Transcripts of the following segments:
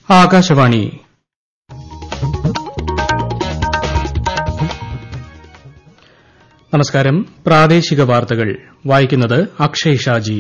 ആകാശവാണി നമസ്കാരം പ്രാദേശിക വാർത്തകൾ വായിക്കുന്നത് അക്ഷയ് ഷാജി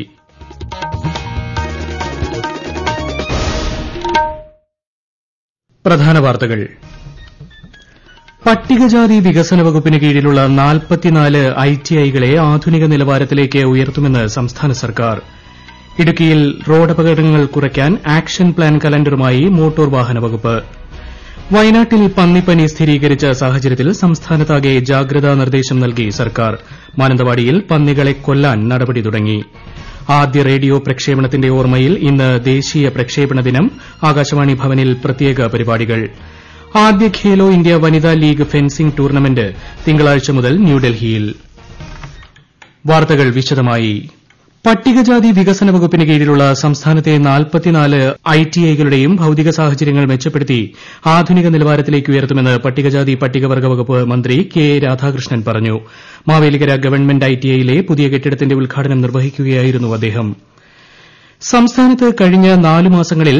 പ്രധാന വാർത്തകൾ പട്ടികജാതി വികസന വകുപ്പിന് കീഴിലുള്ള നാൽപ്പത്തിനാല് ഐടിഐകളെ ആധുനിക നിലവാരത്തിലേക്ക് ഉയർത്തുമെന്ന് സംസ്ഥാന സർക്കാർ ഇടുക്കിയിൽ റോഡപകടങ്ങൾ കുറയ്ക്കാൻ ആക്ഷൻ പ്ലാൻ കലണ്ടറുമായി മോട്ടോർ വാഹന വകുപ്പ് വയനാട്ടിൽ പന്നിപ്പനി സ്ഥിരീകരിച്ച സാഹചര്യത്തിൽ സംസ്ഥാനത്താകെ ജാഗ്രതാ നിർദ്ദേശം നൽകി സർക്കാർ മാനന്തവാടിയിൽ പന്നികളെ കൊല്ലാൻ നടപടി തുടങ്ങി ആദ്യ റേഡിയോ പ്രക്ഷേപണത്തിന്റെ ഓർമ്മയിൽ ഇന്ന് ദേശീയ പ്രക്ഷേപണ ദിനം ആകാശവാണി ഭവനിൽ പ്രത്യേക പരിപാടികൾ ആദ്യ ഖേലോ ഇന്ത്യ വനിതാ ലീഗ് ഫെൻസിംഗ് ടൂർണമെന്റ് തിങ്കളാഴ്ച മുതൽ ന്യൂഡൽഹിയിൽ വാർത്തകൾ വിശദമായി പട്ടികജാതി വികസന വകുപ്പിന് കീഴിലുള്ള സംസ്ഥാനത്തെ നാൽപ്പത്തിനാല് ഐടിഐകളുടെയും ഭൌതിക സാഹചര്യങ്ങൾ മെച്ചപ്പെടുത്തി ആധുനിക നിലവാരത്തിലേക്ക് ഉയർത്തുമെന്ന് പട്ടികജാതി പട്ടികവർഗ്ഗ വകുപ്പ് മന്ത്രി കെ രാധാകൃഷ്ണൻ പറഞ്ഞു മാവേലിക്കര ഗവൺമെന്റ് ഐടിഐയിലെ പുതിയ കെട്ടിടത്തിന്റെ ഉദ്ഘാടനം നിർവഹിക്കുകയായിരുന്നു അദ്ദേഹം സംസ്ഥാനത്ത് കഴിഞ്ഞ നാല് മാസങ്ങളിൽ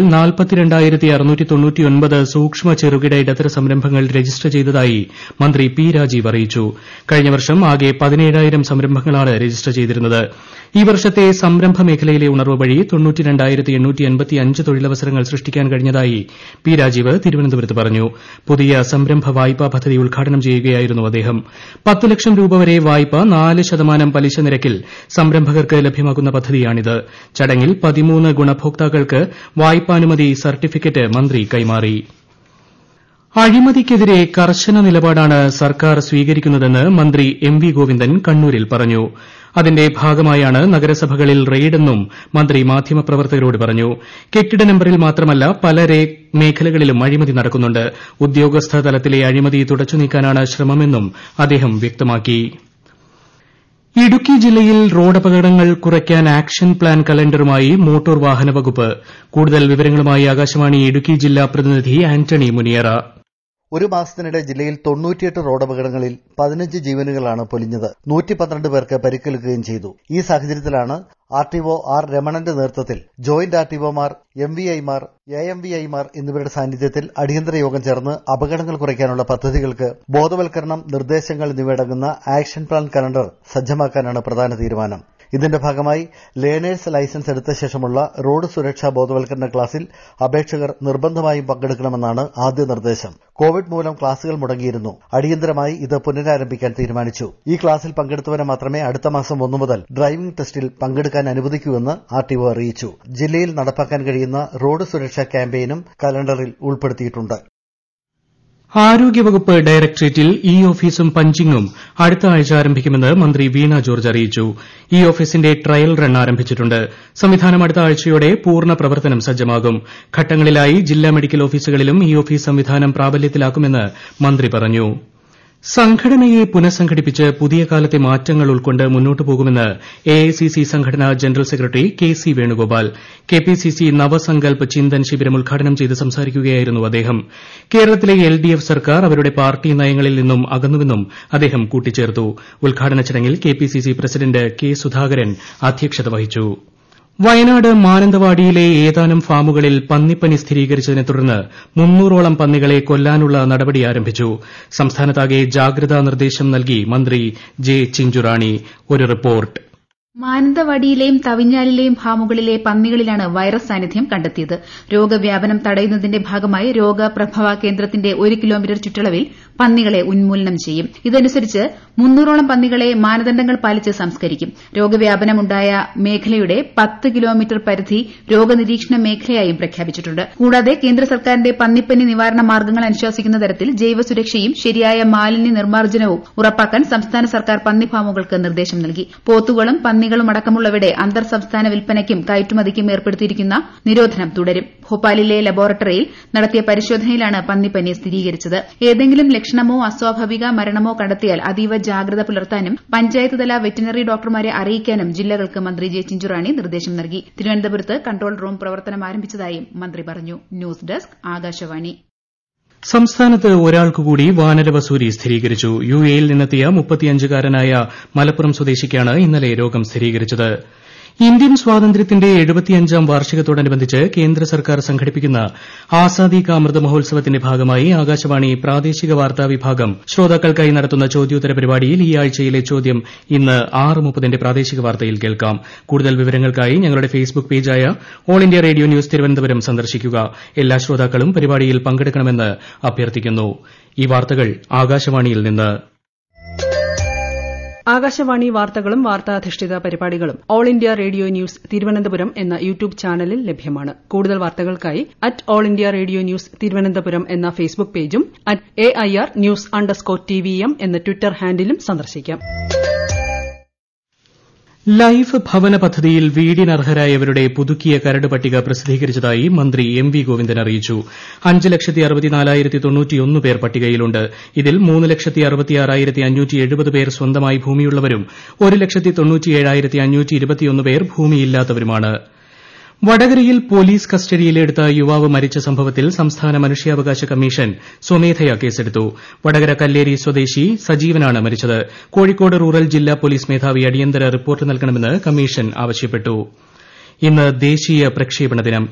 സൂക്ഷ്മ ചെറുകിട ഇടത്തര സംരംഭങ്ങൾ രജിസ്റ്റർ ചെയ്തതായി മന്ത്രി പി രാജീവ് അറിയിച്ചു കഴിഞ്ഞ വർഷം ആകെ പതിനേഴായിരം സംരംഭങ്ങളാണ് രജിസ്റ്റർ ചെയ്തിരുന്നത് ഈ വർഷത്തെ സംരംഭ മേഖലയിലെ ഉണർവ് വഴി തൊഴിലവസരങ്ങൾ സൃഷ്ടിക്കാൻ കഴിഞ്ഞതായി പി രാജീവ് തിരുവനന്തപുരത്ത് പറഞ്ഞു പുതിയ സംരംഭ വായ്പാ പദ്ധതി ഉദ്ഘാടനം ചെയ്യുകയായിരുന്നു അദ്ദേഹം പത്ത് ലക്ഷം രൂപ വരെ വായ്പ നാല് ശതമാനം പലിശ നിരക്കിൽ സംരംഭകർക്ക് ലഭ്യമാക്കുന്ന പദ്ധതിയാണിത് ചടങ്ങിൽ പതിമൂന്ന് ഗുണഭോക്താക്കൾക്ക് വായ്പാനുമതി സർട്ടിഫിക്കറ്റ് മന്ത്രി കൈമാറി അഴിമതിക്കെതിരെ കർശന നിലപാടാണ് സർക്കാർ സ്വീകരിക്കുന്നതെന്ന് മന്ത്രി എം വി ഗോവിന്ദൻ കണ്ണൂരിൽ പറഞ്ഞു അതിന്റെ ഭാഗമായാണ് നഗരസഭകളിൽ റെയ്ഡെന്നും മന്ത്രി മാധ്യമപ്രവർത്തകരോട് പറഞ്ഞു കെട്ടിട നമ്പറിൽ മാത്രമല്ല പല മേഖലകളിലും അഴിമതി നടക്കുന്നുണ്ട് ഉദ്യോഗസ്ഥ തലത്തിലെ അഴിമതി തുടച്ചുനീക്കാനാണ് ശ്രമമെന്നും അദ്ദേഹം വ്യക്തമാക്കി ഇടുക്കി ജില്ലയിൽ റോഡപകടങ്ങൾ കുറയ്ക്കാൻ ആക്ഷൻ പ്ലാൻ കലണ്ടറുമായി മോട്ടോർ വാഹന വകുപ്പ് കൂടുതൽ വിവരങ്ങളുമായി ആകാശവാണി ഇടുക്കി ജില്ലാ പ്രതിനിധി ആന്റണി മുനിയറ ഒരു മാസത്തിനിടെ ജില്ലയിൽ തൊണ്ണൂറ്റിയെട്ട് റോഡപകടങ്ങളിൽ പതിനഞ്ച് ജീവനുകളാണ് പൊലിഞ്ഞത് നൂറ്റി പന്ത്രണ്ട് പേർക്ക് പരിക്കേൽക്കുകയും ചെയ്തു ഈ സാഹചര്യത്തിലാണ് ആർ ടി ഒ ആർ രമണന്റെ നേതൃത്വത്തിൽ ജോയിന്റ് ആർ ടി ഒമാർ എം വി ഐമാർ എ എം വി ഐമാർ എന്നിവരുടെ സാന്നിധ്യത്തിൽ അടിയന്തര യോഗം ചേർന്ന് അപകടങ്ങൾ കുറയ്ക്കാനുള്ള പദ്ധതികൾക്ക് ബോധവൽക്കരണം നിർദ്ദേശങ്ങൾ എന്നിവയടങ്ങുന്ന ആക്ഷൻ പ്ലാൻ കലണ്ടർ സജ്ജമാക്കാനാണ് പ്രധാന തീരുമാനം ഇതിന്റെ ഭാഗമായി ലേണേഴ്സ് ലൈസൻസ് എടുത്ത ശേഷമുള്ള റോഡ് സുരക്ഷാ ബോധവൽക്കരണ ക്ലാസിൽ അപേക്ഷകർ നിർബന്ധമായും പങ്കെടുക്കണമെന്നാണ് ആദ്യ നിർദ്ദേശം കോവിഡ് മൂലം ക്ലാസുകൾ മുടങ്ങിയിരുന്നു അടിയന്തരമായി ഇത് പുനരാരംഭിക്കാൻ തീരുമാനിച്ചു ഈ ക്ലാസിൽ പങ്കെടുത്തവരെ മാത്രമേ അടുത്ത മാസം ഒന്നു മുതൽ ഡ്രൈവിംഗ് ടെസ്റ്റിൽ പങ്കെടുക്കാൻ അനുവദിക്കൂവെന്ന് ആർ ടി ഒ അറിയിച്ചു ജില്ലയിൽ നടപ്പാക്കാൻ കഴിയുന്ന റോഡ് സുരക്ഷാ ക്യാമ്പയിനും കലണ്ടറിൽ ഉൾപ്പെടുത്തിയിട്ടുണ്ട് ആരോഗ്യവകുപ്പ് ഡയറക്ടറേറ്റിൽ ഇ ഓഫീസും പഞ്ചിംഗും അടുത്ത ആഴ്ച ആരംഭിക്കുമെന്ന് മന്ത്രി വീണ ജോർജ് അറിയിച്ചു ഇ ഓഫീസിന്റെ ട്രയൽ റൺ ആരംഭിച്ചിട്ടുണ്ട് സംവിധാനം അടുത്ത ആഴ്ചയോടെ പൂർണ്ണ പ്രവർത്തനം സജ്ജമാകും ഘട്ടങ്ങളിലായി ജില്ലാ മെഡിക്കൽ ഓഫീസുകളിലും ഇ ഓഫീസ് സംവിധാനം പ്രാബല്യത്തിലാക്കുമെന്ന് മന്ത്രി പറഞ്ഞു സംഘടനയെ പുനഃസംഘടിപ്പിച്ച് പുതിയ കാലത്തെ മാറ്റങ്ങൾ ഉൾക്കൊണ്ട് മുന്നോട്ടു പോകുമെന്ന് എഐസിസി സംഘടനാ general secretary K C Venugopal KPCC Navsankalp Chintan ശിബിരം ഉദ്ഘാടനം ചെയ്ത് സംസാരിക്കുകയായിരുന്നു അദ്ദേഹം കേരളത്തിലെ എൽഡിഎഫ് സർക്കാർ അവരുടെ പാർട്ടി നയങ്ങളിൽ നിന്നും അകന്നുവെന്നും അദ്ദേഹം കൂട്ടിച്ചേർത്തു ഉദ്ഘാടന ചടങ്ങിൽ കെപിസിസി പ്രസിഡന്റ് കെ സുധാകരൻ അധ്യക്ഷത വഹിച്ചു വയനാട് മാനന്തവാടിയിലെ ഏതാനും ഫാമുകളിൽ പന്നിപ്പനി സ്ഥിരീകരിച്ചതിനെ തുടർന്ന് മുന്നൂറോളം പന്നികളെ കൊല്ലാനുള്ള നടപടി ആരംഭിച്ചു സംസ്ഥാനത്താകെ ജാഗ്രതാ നിർദ്ദേശം നൽകി മന്ത്രി ജെ ചിഞ്ചുറാണി ഒരു റിപ്പോർട്ട് മാനന്തവാടിയിലെയും തവിഞ്ഞാലിലെയും ഫാമുകളിലെ പന്നികളിലാണ് വൈറസ് സാന്നിധ്യം കണ്ടെത്തിയത് രോഗവ്യാപനം തടയുന്നതിന്റെ ഭാഗമായി രോഗപ്രഭവ കേന്ദ്രത്തിന്റെ ഒരു കിലോമീറ്റർ ചുറ്റളവിൽ പന്നികളെ ഉന്മൂലനം ചെയ്യും ഇതനുസരിച്ച് മുന്നൂറോളം പന്നികളെ മാനദണ്ഡങ്ങൾ പാലിച്ച് സംസ്കരിക്കും രോഗവ്യാപനമുണ്ടായ മേഖലയുടെ പത്ത് കിലോമീറ്റർ പരിധി രോഗനിരീക്ഷണ മേഖലയായും പ്രഖ്യാപിച്ചിട്ടുണ്ട് കൂടാതെ കേന്ദ്ര സർക്കാരിന്റെ പന്നിപ്പനി നിവാരണ മാർഗ്ഗങ്ങൾ അനുശാസിക്കുന്ന തരത്തിൽ ജൈവസുരക്ഷയും ശരിയായ മാലിന്യ നിർമ്മാർജ്ജനവും ഉറപ്പാക്കാൻ സംസ്ഥാന സർക്കാർ പന്നി ഫാമുകൾക്ക് നിർദ്ദേശം നൽകി പോത്തുകളും പന്നികളും അടക്കമുള്ളവയുടെ അന്തർ സംസ്ഥാന വിൽപ്പനയ്ക്കും കയറ്റുമതിക്കും ഏർപ്പെടുത്തിയിരിക്കുന്ന നിരോധനം തുടരും ഭോപ്പാലിലെ ലബോറട്ടറിയിൽ നടത്തിയ പരിശോധനയിലാണ് പന്നിപ്പനി സ്ഥിരീകരിച്ചത് ഏതെങ്കിലും ലക്ഷണമോ അസ്വാഭാവിക മരണമോ കണ്ടെത്തിയാൽ അതീവ ജാഗ്രത പുലർത്താനും പഞ്ചായത്ത് തല വെറ്റിനറി ഡോക്ടർമാരെ അറിയിക്കാനും ജില്ലകൾക്ക് മന്ത്രി ജെ ചിഞ്ചുറാണി നിർദ്ദേശം നൽകി തിരുവനന്തപുരത്ത് കൺട്രോൾ റൂം പ്രവർത്തനം ആരംഭിച്ചതായും മന്ത്രി പറഞ്ഞു ന്യൂസ് ഡെസ്ക് ആകാശവാണി സംസ്ഥാനത്ത് ഒരാൾക്ക് കൂടി വാനരവസൂരി സ്ഥിരീകരിച്ചു യു എയിൽ നിന്നെത്തിയ മുപ്പത്തിയഞ്ചുകാരനായ മലപ്പുറം സ്വദേശിക്കാണ് ഇന്നലെ രോഗം സ്ഥിരീകരിച്ചത് ഇന്ത്യൻ സ്വാതന്ത്ര്യത്തിന്റെ എഴുപത്തിയഞ്ചാം വാർഷികത്തോടനുബന്ധിച്ച് കേന്ദ്ര സർക്കാർ സംഘടിപ്പിക്കുന്ന ആസാദി കാ അമൃത് മഹോത്സവത്തിന്റെ ഭാഗമായി ആകാശവാണി പ്രാദേശിക വാർത്താ വിഭാഗം ശ്രോതാക്കൾക്കായി നടത്തുന്ന ചോദ്യോത്തര പരിപാടിയിൽ ഈ ആഴ്ചയിലെ ചോദ്യം ഇന്ന് ആറ് മുപ്പതിന്റെ പ്രാദേശിക വാർത്തയിൽ കേൾക്കാം കൂടുതൽ വിവരങ്ങൾക്കായി ഞങ്ങളുടെ ഫേസ്ബുക്ക് പേജായ all India radio news Thiruvananthapuram സന്ദർശിക്കുക എല്ലാ ശ്രോതാക്കളും പരിപാടിയിൽ പങ്കെടുക്കണമെന്ന് അഭ്യർത്ഥിക്കുന്നു ഈ വാർത്തകൾ ആകാശവാണിയിൽ നിന്ന് ആകാശവാണി വാർത്തകളും വാർത്താധിഷ്ഠിത പരിപാടികളും all India radio news Thiruvananthapuram എന്ന യൂട്യൂബ് ചാനലിൽ ലഭ്യമാണ് കൂടുതൽ വാർത്തകൾക്കായി at all India radio news Thiruvananthapuram എന്ന ഫേസ്ബുക്ക് പേജും at A I R news underscore T V M എന്ന ട്വിറ്റർ ഹാൻഡിലും സന്ദർശിക്കാം ലൈഫ് ഭവന പദ്ധതിയിൽ വീടിനർഹരായവരുടെ പുതുക്കിയ കരട് പട്ടിക പ്രസിദ്ധീകരിച്ചതായി മന്ത്രി എം വി ഗോവിന്ദൻ അറിയിച്ചു അഞ്ച് ലക്ഷത്തി അറുപത്തിനാലായിരത്തി തൊണ്ണൂറ്റിയൊന്ന് പേർ പട്ടികയിലുണ്ട് ഇതിൽ മൂന്ന് ലക്ഷത്തി അറുപത്തിയാറായിരത്തി അഞ്ഞൂറ്റി എഴുപത് പേർ സ്വന്തമായി ഭൂമിയുള്ളവരും ഒരു ലക്ഷത്തി തൊണ്ണൂറ്റിയേഴായിരത്തി അഞ്ഞൂറ്റി ഇരുപത്തിയൊന്ന് പേർ ഭൂമിയില്ലാത്തവരുമാണ് വടകരയിൽ പോലീസ് കസ്റ്റഡിയിലെടുത്ത യുവാവ് മരിച്ച സംഭവത്തിൽ സംസ്ഥാന മനുഷ്യാവകാശ കമ്മീഷൻ സ്വമേധയാ കേസെടുത്തു വടകര കല്ലേരി സ്വദേശി സജീവനാണ് മരിച്ചത് കോഴിക്കോട് റൂറൽ ജില്ലാ പോലീസ് മേധാവി അടിയന്തര റിപ്പോർട്ട് നൽകണമെന്ന് കമ്മീഷൻ ആവശ്യപ്പെട്ടു ഇന്ന് ദേശീയ പ്രക്ഷേപണ ദിനം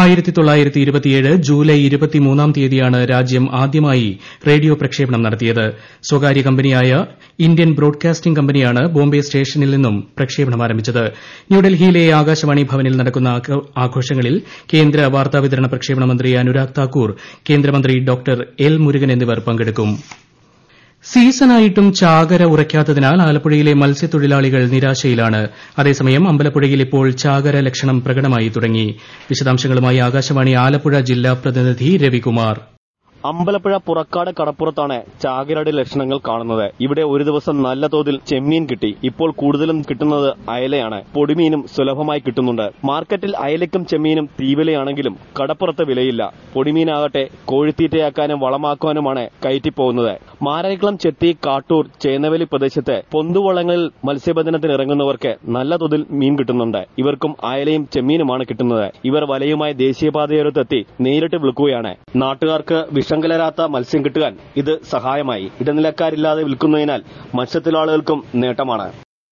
ജൂലൈ ഇരുപത്തിമൂന്നാം തീയതിയാണ് രാജ്യം ആദ്യമായി റേഡിയോ പ്രക്ഷേപണം നടത്തിയത് സ്വകാര്യ കമ്പനിയായ ഇന്ത്യൻ ബ്രോഡ്കാസ്റ്റിംഗ് കമ്പനിയാണ് ബോംബെ സ്റ്റേഷനിൽ നിന്നും പ്രക്ഷേപണം ആരംഭിച്ചത് ന്യൂഡൽഹിയിലെ ആകാശവാണി ഭവനിൽ നടക്കുന്ന ആഘോഷങ്ങളിൽ കേന്ദ്ര വാർത്താവിതരണ പ്രക്ഷേപണ മന്ത്രി അനുരാഗ് താക്കൂർ കേന്ദ്രമന്ത്രി ഡോക്ടർ എൽ മുരുകൻ എന്നിവർ പങ്കെടുക്കും സീസണായിട്ടും ചാകര ഉറയ്ക്കാത്തതിനാൽ ആലപ്പുഴയിലെ മത്സ്യത്തൊഴിലാളികൾ നിരാശയിലാണ് അതേസമയം അമ്പലപ്പുഴയിൽ ഇപ്പോൾ ചാകര ലക്ഷണം പ്രകടമായി തുടങ്ങി വിശദാംശങ്ങളുമായി ആകാശവാണി ആലപ്പുഴ ജില്ലാ പ്രതിനിധി രവികുമാർ അമ്പലപ്പുഴ പുറക്കാട് കടപ്പുറത്താണ് ചാകരയുടെ ലക്ഷണങ്ങൾ കാണുന്നത് ഇവിടെ ഒരു ദിവസം നല്ല തോതിൽ ചെമ്മീൻ കിട്ടി ഇപ്പോൾ കൂടുതലും കിട്ടുന്നത് അയലയാണ് പൊടിമീനും സുലഭമായി കിട്ടുന്നുണ്ട് മാർക്കറ്റിൽ അയലയ്ക്കും ചെമ്മീനും തീവിലയാണെങ്കിലും കടപ്പുറത്ത് വിലയില്ല പൊടിമീനാകട്ടെ കോഴിത്തീറ്റയാക്കാനും വളമാക്കാനുമാണ് കയറ്റിപ്പോകുന്നത് മാരായിക്കുളം ചെത്തി കാട്ടൂർ ചേന്നവേലി പ്രദേശത്ത് പൊന്തുവള്ളങ്ങളിൽ മത്സ്യബന്ധനത്തിന് ഇറങ്ങുന്നവർക്ക് നല്ല തോതിൽ മീൻ കിട്ടുന്നുണ്ട് ഇവർക്കും അയലയും ചെമ്മീനുമാണ് കിട്ടുന്നത് ഇവർ വലയുമായി ദേശീയപാതയോരത്തെത്തി നേരിട്ട് വിൽക്കുകയാണ് നാട്ടുകാർക്ക് വിഷങ്കലരാത്ത മത്സ്യം കിട്ടുവാൻ ഇത് സഹായമായി ഇടനിലക്കാരില്ലാതെ വിൽക്കുന്നതിനാൽ മത്സ്യത്തൊഴിലാളികൾക്കും നേട്ടമാണ്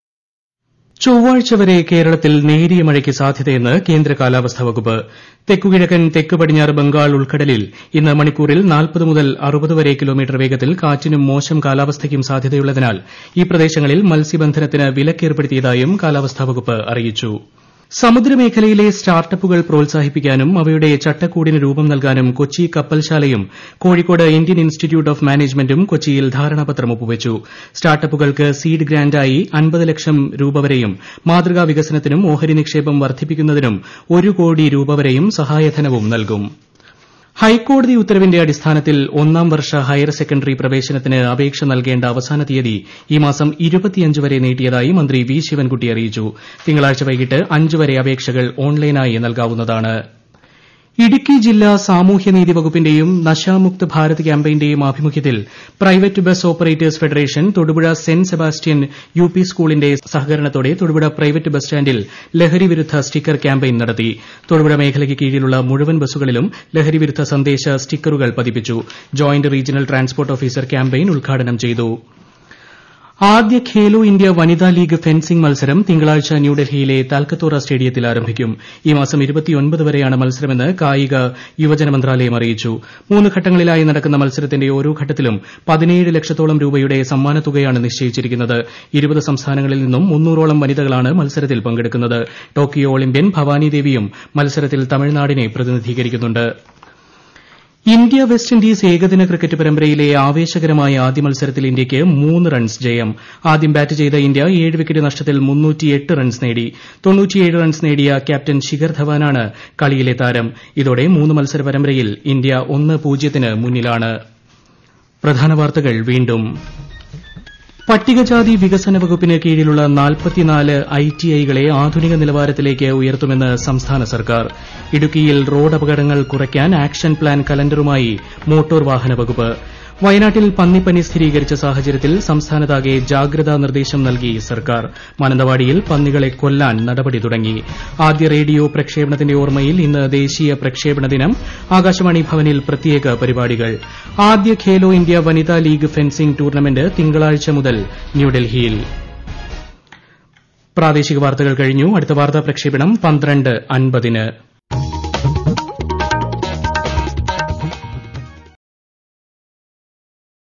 ചൊവ്വാഴ്ച വരെ കേരളത്തിൽ നേരിയ മഴയ്ക്ക് സാധ്യതയെന്ന് കേന്ദ്ര കാലാവസ്ഥാ വകുപ്പ് തെക്കുകിഴക്കൻ തെക്ക് പടിഞ്ഞാറ് ബംഗാൾ ഉൾക്കടലിൽ ഇന്ന് മണിക്കൂറിൽ നാൽപ്പത് മുതൽ അറുപത് വരെ കിലോമീറ്റർ വേഗത്തിൽ കാറ്റിനും മോശം കാലാവസ്ഥയ്ക്കും സാധ്യതയുള്ളതിനാൽ ഈ പ്രദേശങ്ങളിൽ മത്സ്യബന്ധനത്തിന് വിലക്കേർപ്പെടുത്തിയതായും കാലാവസ്ഥാ വകുപ്പ് അറിയിച്ചു സമുദ്രമേഖലയിലെ സ്റ്റാർട്ടപ്പുകൾ പ്രോത്സാഹിപ്പിക്കാനും അവയുടെ ചട്ടക്കൂടിന് രൂപം നൽകാനും കൊച്ചി കപ്പൽശാലയും കോഴിക്കോട് ഇന്ത്യൻ ഇൻസ്റ്റിറ്റ്യൂട്ട് ഓഫ് മാനേജ്മെന്റും കൊച്ചിയിൽ ധാരണാപത്രം ഒപ്പുവച്ചു സ്റ്റാർട്ടപ്പുകൾക്ക് സീഡ് ഗ്രാന്റായി അൻപത് ലക്ഷം രൂപ വരെയും മാതൃകാ വികസനത്തിനും ഓഹരി നിക്ഷേപം വർദ്ധിപ്പിക്കുന്നതിനും ഒരു കോടി രൂപ വരെയും സഹായധനവും നൽകും ഹൈക്കോടതി ഉത്തരവിന്റെ അടിസ്ഥാനത്തിൽ ഒന്നാം വർഷ ഹയർ സെക്കൻഡറി പ്രവേശനത്തിന് അപേക്ഷ നൽകേണ്ട അവസാന തീയതി ഈ മാസം വരെ നീട്ടിയതായി മന്ത്രി വി ശിവൻകുട്ടി അറിയിച്ചു തിങ്കളാഴ്ച വൈകിട്ട് അഞ്ച് വരെ അപേക്ഷകൾ ഓൺലൈനായി നൽകാവുന്നതാണ് ഇടുക്കി ജില്ലാ സാമൂഹ്യനീതി വകുപ്പിന്റെയും നശാമുക്ത് ഭാരത് ക്യാമ്പയിന്റെയും ആഭിമുഖ്യത്തിൽ private bus operators federation Thodupuzha saint Sebastian U P സ്കൂളിന്റെ സഹകരണത്തോടെ തൊടുപുഴ പ്രൈവറ്റ് ബസ് സ്റ്റാൻഡിൽ ലഹരി വിരുദ്ധ സ്റ്റിക്കർ ക്യാമ്പയിൻ നടത്തി തൊടുപുഴ മേഖലയ്ക്ക് കീഴിലുള്ള മുഴുവൻ ബസ്സുകളിലും ലഹരി വിരുദ്ധ സന്ദേശ സ്റ്റിക്കറുകൾ പതിപ്പിച്ചു joint regional transport officer campaign ഉദ്ഘാടനം ചെയ്തു ആദ്യ ഖേലോ ഇന്ത്യ വനിതാ ലീഗ് ഫെൻസിംഗ് മത്സരം തിങ്കളാഴ്ച ന്യൂഡൽഹിയിലെ താൽക്കത്തോറ സ്റ്റേഡിയത്തിൽ ആരംഭിക്കും ഈ മാസം വരെയാണ് മത്സരമെന്ന് കായിക യുവജന മന്ത്രാലയം അറിയിച്ചു മൂന്ന് ഘട്ടങ്ങളിലായി നടക്കുന്ന മത്സരത്തിന്റെ ഓരോ ഘട്ടത്തിലും പതിനേഴ് ലക്ഷത്തോളം രൂപയുടെ സമ്മാനത്തുകയാണ് നിശ്ചയിച്ചിരിക്കുന്നത് ഇരുപത് സംസ്ഥാനങ്ങളിൽ നിന്നും മുന്നൂറോളം വനിതകളാണ് മത്സരത്തിൽ പങ്കെടുക്കുന്നത് ടോക്കിയോ ഒളിമ്പ്യൻ ഭവാനി ദേവിയും മത്സരത്തിൽ തമിഴ്നാടിനെ പ്രതിനിധീകരിക്കുന്നുണ്ട് ഇന്ത്യ വെസ്റ്റ് ഇൻഡീസ് ഏകദിന ക്രിക്കറ്റ് പരമ്പരയിലെ ആവേശകരമായ ആദ്യ മത്സരത്തിൽ ഇന്ത്യയ്ക്ക് മൂന്ന് റൺസ് ജയം ആദ്യം ബാറ്റ് ചെയ്ത ഇന്ത്യ ഏഴ് വിക്കറ്റ് നഷ്ടത്തിൽ റൺസ് നേടി റൺസ് നേടിയ ക്യാപ്റ്റൻ ശിഖർ ധവാനാണ് കളിയിലെ താരം ഇതോടെ മൂന്ന് മത്സര പരമ്പരയിൽ ഇന്ത്യ ഒന്ന് പൂജ്യത്തിന് മുന്നിലാണ് പ്രധാന വാർത്തകൾ വീണ്ടും പട്ടികജാതി വികസന വകുപ്പിന് കീഴിലുള്ള നാൽപ്പത്തിനാല് ഐടിഐകളെ ആധുനിക നിലവാരത്തിലേക്ക് ഉയർത്തുമെന്ന് സംസ്ഥാന സർക്കാർ ഇടുക്കിയിൽ റോഡ് അപകടങ്ങൾ കുറയ്ക്കാൻ ആക്ഷൻ പ്ലാൻ കലണ്ടറുമായി മോട്ടോർ വാഹന വകുപ്പ് വയനാട്ടിൽ പന്നിപ്പനി സ്ഥിരീകരിച്ച സാഹചര്യത്തിൽ സംസ്ഥാനത്താകെ ജാഗ്രതാ നിർദ്ദേശം നൽകി സർക്കാർ മാനന്തവാടിയിൽ പന്നികളെ കൊല്ലാൻ നടപടി തുടങ്ങി ആദ്യ റേഡിയോ പ്രക്ഷേപണത്തിന്റെ ഓർമ്മയിൽ ഇന്ന് ദേശീയ പ്രക്ഷേപണ ദിനം ആകാശവാണി ഭവനിൽ പ്രത്യേക പരിപാടികൾ ആദ്യ ഖേലോ ഇന്ത്യ വനിതാ ലീഗ് ഫെൻസിംഗ് ടൂർണമെന്റ് തിങ്കളാഴ്ച മുതൽ ന്യൂഡൽഹിയിൽ പ്രാദേശിക വാർത്തകൾ കഴിഞ്ഞു അടുത്ത വാർത്താ പ്രക്ഷേപണം പന്ത്രണ്ട് അൻപതിന്